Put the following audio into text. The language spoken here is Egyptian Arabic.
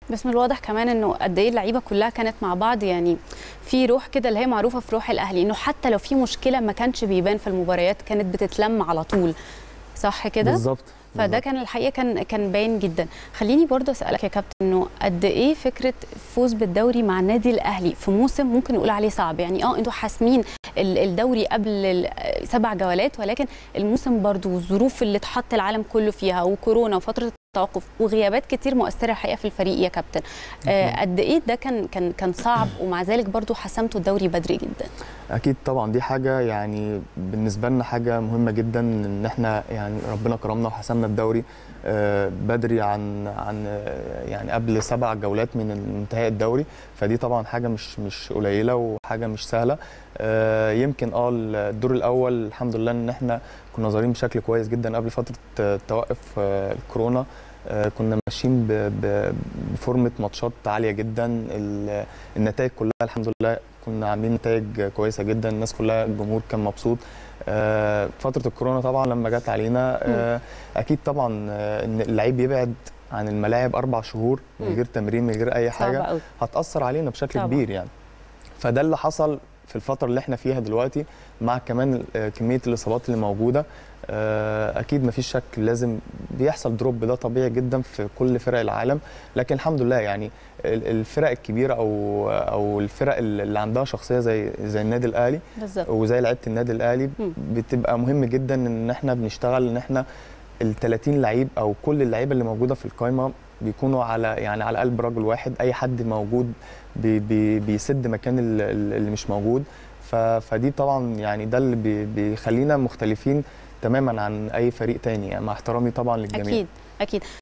بس من الواضح كمان انه قد ايه اللعيبه كلها كانت مع بعض يعني في روح كده اللي هي معروفه في روح الاهلي انه حتى لو في مشكله ما كانش بيبان في المباريات كانت بتتلم على طول صح كده بالظبط فده بالظبط. كان الحقيقه كان كان باين جدا خليني برضه اسالك يا كابتن انه قد ايه فكره فوز بالدوري مع النادي الاهلي في موسم ممكن نقول عليه صعب يعني اه انتوا حاسمين ال- الدوري قبل ال- سبع جولات ولكن الموسم برضه والظروف اللي اتحط العالم كله فيها وكورونا وفتره التوقف وغيابات كتير مؤثره الحقيقه في الفريق يا كابتن آه قد ايه ده كان كان كان صعب ومع ذلك برضه حسمتوا الدوري بدري جدا اكيد طبعا دي حاجه يعني بالنسبه لنا حاجه مهمه جدا ان احنا يعني ربنا كرمنا وحسمنا الدوري آه، بدري عن عن آه، يعني قبل سبع جولات من انتهاء الدوري فدي طبعا حاجه مش مش قليله وحاجه مش سهله آه، يمكن اه الدور الاول الحمد لله ان احنا كنا ظاهرين بشكل كويس جدا قبل فتره آه، توقف آه، الكورونا آه، كنا ماشيين ب- ب- بفورمه ماتشات عاليه جدا ال- النتائج كلها الحمد لله كنا عاملين نتائج كويسه جدا الناس كلها الجمهور كان مبسوط آه، فتره الكورونا طبعا لما جت علينا آه، اكيد طبعا آه، ان اللعيب يبعد عن الملاعب اربع شهور من مم. غير تمرين من غير اي صعب حاجه قوي هتاثر علينا بشكل طبعاً. كبير يعني فده اللي حصل في الفتره اللي احنا فيها دلوقتي مع كمان آه، كميه الاصابات اللي موجوده آه، اكيد مفيش شك لازم بيحصل دروب ده طبيعي جدا في كل فرق العالم لكن الحمد لله يعني ال- الفرق الكبيره او او الفرق اللي عندها شخصيه زي زي النادي الاهلي بالظبط وزي لعيبه النادي الاهلي مم. بتبقى مهم جدا ان احنا بنشتغل ان احنا ال 30 لعيب او كل اللعيبه اللي موجوده في القائمه بيكونوا على يعني على قلب رجل واحد اي حد موجود بي بي بيسد مكان ال- ال- اللي مش موجود ف- فدي طبعا يعني ده اللي بي بيخلينا مختلفين تماما عن اي فريق تاني يعني مع احترامي طبعا للجميع اكيد اكيد